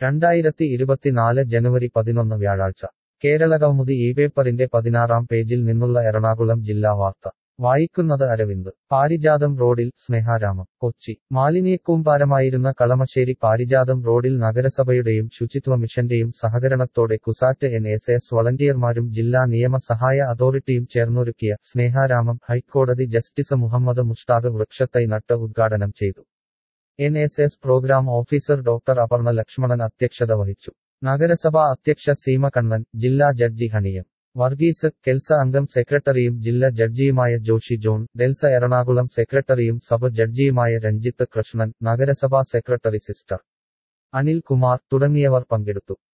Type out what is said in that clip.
രണ്ടായിരത്തി ഇരുപത്തിനാല് ജനുവരി പതിനൊന്ന് വ്യാഴാഴ്ച കേരളകൗമുദി ഈ പേപ്പറിന്റെ പതിനാറാം പേജിൽ നിന്നുള്ള എറണാകുളം ജില്ലാ വാർത്ത വായിക്കുന്നത് അരവിന്ദ് പാരിജാതം റോഡിൽ സ്നേഹാരാമം കൊച്ചി മാലിന്യക്കൂമ്പാരമായിരുന്ന കളമശ്ശേരി പാരിജാതം റോഡിൽ നഗരസഭയുടെയും ശുചിത്വ മിഷന്റെയും സഹകരണത്തോടെ കുസാറ്റ് എൻ എസ് എസ് വളണ്ടിയർമാരും ജില്ലാ നിയമ സഹായ അതോറിറ്റിയും ചേർന്നൊരുക്കിയ സ്നേഹാരാമം ഹൈക്കോടതി ജസ്റ്റിസ് മുഹമ്മദ് മുഷ്താഖ് വൃക്ഷത്തൈ നട്ട് ഉദ്ഘാടനം ചെയ്തു N S S program officer doctor Aparna Lakshmanan അധ്യക്ഷത വഹിച്ചു നഗരസഭാ അധ്യക്ഷ സീമ കണ്ണൻ ജില്ലാ ജഡ്ജി ഹണിയം വർഗീസ് കെൽസ അംഗം സെക്രട്ടറിയും ജില്ലാ ജഡ്ജിയുമായ ജോഷി ജോൺ ഡെൽസ എറണാകുളം സെക്രട്ടറിയും സബ് ജഡ്ജിയുമായ രഞ്ജിത്ത് കൃഷ്ണൻ നഗരസഭാ സെക്രട്ടറി സിസ്റ്റർ അനിൽ കുമാർ തുടങ്ങിയവർ പങ്കെടുത്തു